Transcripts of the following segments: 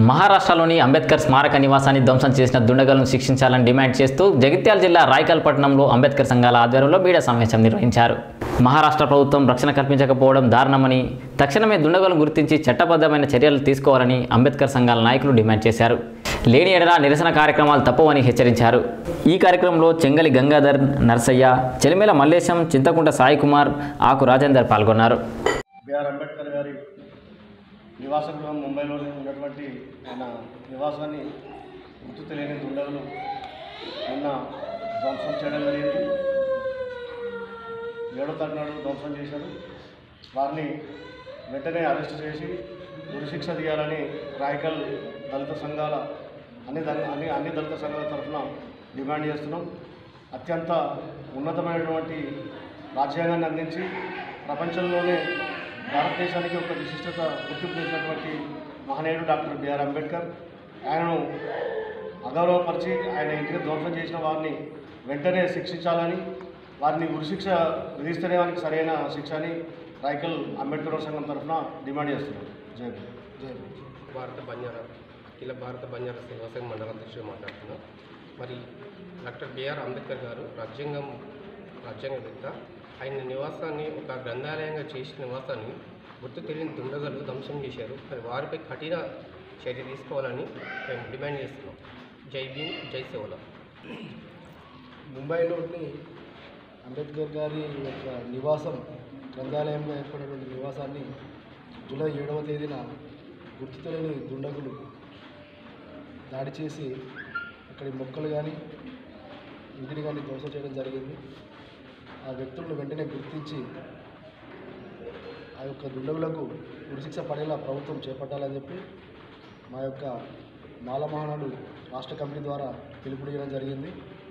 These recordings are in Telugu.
మహారాష్ట్రలోని అంబేద్కర్ స్మారక నివాసాన్ని ధ్వంసం చేసిన దుండగులను శిక్షించాలని డిమాండ్ చేస్తూ జగిత్యాల జిల్లా రాయకల్ పట్టణంలో అంబేద్కర్ సంఘాల ఆధ్వర్యంలో మీడియా సమావేశం నిర్వహించారు మహారాష్ట్ర ప్రభుత్వం రక్షణ కల్పించకపోవడం దారుణమని తక్షణమే దుండగులను గుర్తించి చట్టబద్ధమైన చర్యలు తీసుకోవాలని అంబేద్కర్ సంఘాల నాయకులు డిమాండ్ చేశారు లేని ఎడల నిరసన కార్యక్రమాలు తప్పవని హెచ్చరించారు ఈ కార్యక్రమంలో చెంగలి గంగాధర్ నర్సయ్య చెలిమేల మల్లేశం చింతకుంట సాయి కుమార్ ఆకు రాజేందర్ పాల్గొన్నారు బిఆర్ అంబేద్కర్ గారి నివాస గృహం ముంబైలో ఉన్నటువంటి ఆయన నివాసాన్ని గుర్తు తెలియని దుండగులు నిన్న ధ్వంసం చేయడం జరిగింది ఏడో తారీఖు నాడు ధ్వంసం చేశారు వారిని వెంటనే అరెస్ట్ చేసి ఉరిశిక్ష తీయాలని రాయకల్ దళిత సంఘాల అన్ని దళ అన్ని అన్ని దళిత సంఘాల తరఫున డిమాండ్ చేస్తున్నాం అత్యంత ఉన్నతమైనటువంటి రాజ్యాంగాన్ని అందించి ప్రపంచంలోనే భారతదేశానికి ఒక విశిష్టత గుర్తింపు చేసినటువంటి మహనీయుడు డాక్టర్ బిఆర్ అంబేద్కర్ ఆయనను అగౌరవపరిచి ఆయన ఇంటిని ధ్వంసం చేసిన వారిని వెంటనే శిక్షించాలని వారిని ఉరిశిక్ష విధిస్తేనే వారికి సరైన శిక్ష అని రాయకల్ అంబేద్కర్ సంఘం తరఫున డిమాండ్ చేస్తున్నాం జై భీమ్. జై భీమ్. భారత బంజారా అఖిల భారత బంజారా సేవా సంఘం మండల అధ్యక్షుడు మాట్లాడుతున్నాం మరి డాక్టర్ బిఆర్ అంబేద్కర్ గారు రాజ్యాంగం రాజ్యాంగవేత్త ఆయన నివాసాన్ని ఒక గ్రంథాలయంగా చేసిన నివాసాన్ని గుర్తు తెలియని దుండగలు ధ్వంసం చేశారు మరి వారిపై కఠిన చర్య తీసుకోవాలని మేము డిమాండ్ చేస్తున్నాం జై భీమ్ జై సేవల ముంబైలోని అంబేద్కర్ గారి యొక్క నివాసం గ్రంథాలయంగా ఏర్పడినటువంటి నివాసాన్ని జూలై ఏడవ తేదీన గుర్తు తెలియని దుండగులు దాడి చేసి అక్కడి మొక్కలు కానీ ఇంటిని కానీ ధ్వంసం చేయడం జరిగింది ఆ వ్యక్తులను వెంటనే గుర్తించి ఆ యొక్క దుండగులకు ఉరిశిక్ష పడేలా ప్రభుత్వం చేపట్టాలని చెప్పి మా యొక్క మాల మహానాడు రాష్ట్ర కమిటీ ద్వారా పిలుపుడియడం జరిగింది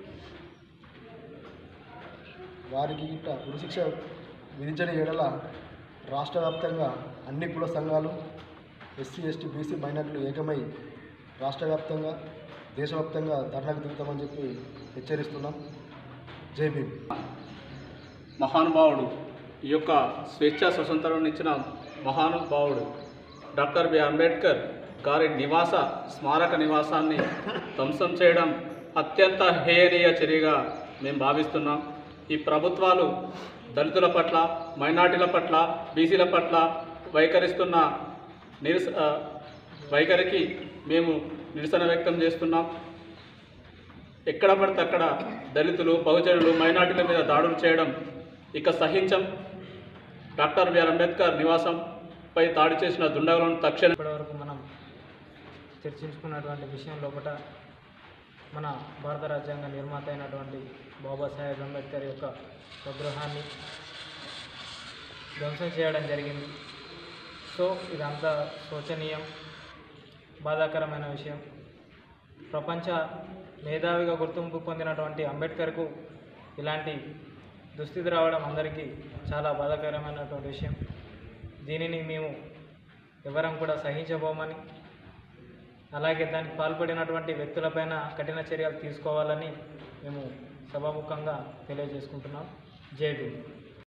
వారికి ఇట్ట ఉరిశిక్ష విధించని ఎడల రాష్ట్ర వ్యాప్తంగా అన్ని కుల సంఘాలు ఎస్సీ ఎస్టీ బీసీ మైనార్టీలు ఏకమై రాష్ట్ర వ్యాప్తంగా దేశవ్యాప్తంగా ధర్నాకు దిగుతామని చెప్పి హెచ్చరిస్తున్నాం జై భీమ్ మహానుభావుడు ఈ యొక్క స్వేచ్ఛా స్వతంత్రం ఇచ్చిన మహానుభావుడు డాక్టర్ బి అంబేద్కర్ గారి నివాస స్మారక నివాసాన్ని ధ్వంసం చేయడం అత్యంత హేయనీయ చర్యగా మేము భావిస్తున్నాం ఈ ప్రభుత్వాలు దళితుల పట్ల మైనార్టీల పట్ల బీసీల పట్ల వైఖరిస్తున్న నిరస ఆ, వైఖరికి మేము నిరసన వ్యక్తం చేస్తున్నాం ఎక్కడ పడితే అక్కడ దళితులు బహుజనులు మైనార్టీల మీద దాడులు చేయడం ఇక సహించం డాక్టర్ బిఆర్ అంబేద్కర్ నివాసంపై దాడి చేసిన దుండగులను తక్షణ ఇప్పటివరకు మనం చర్చించుకున్నటువంటి విషయం లోపల మన భారత రాజ్యాంగ నిర్మాత అయినటువంటి బాబాసాహెబ్ అంబేద్కర్ యొక్క స్వగృహాన్ని ధ్వంసం చేయడం జరిగింది సో ఇదంతా శోచనీయం బాధాకరమైన విషయం ప్రపంచ మేధావిగా గుర్తింపు పొందినటువంటి అంబేద్కర్కు ఇలాంటి దుస్థితి రావడం అందరికీ చాలా బాధాకరమైనటువంటి విషయం దీనిని మేము ఎవరం కూడా సహించబోమని అలాగే దానికి పాల్పడినటువంటి వ్యక్తులపైన కఠిన చర్యలు తీసుకోవాలని మేము సభాముఖంగా తెలియజేసుకుంటున్నాం జై భీమ్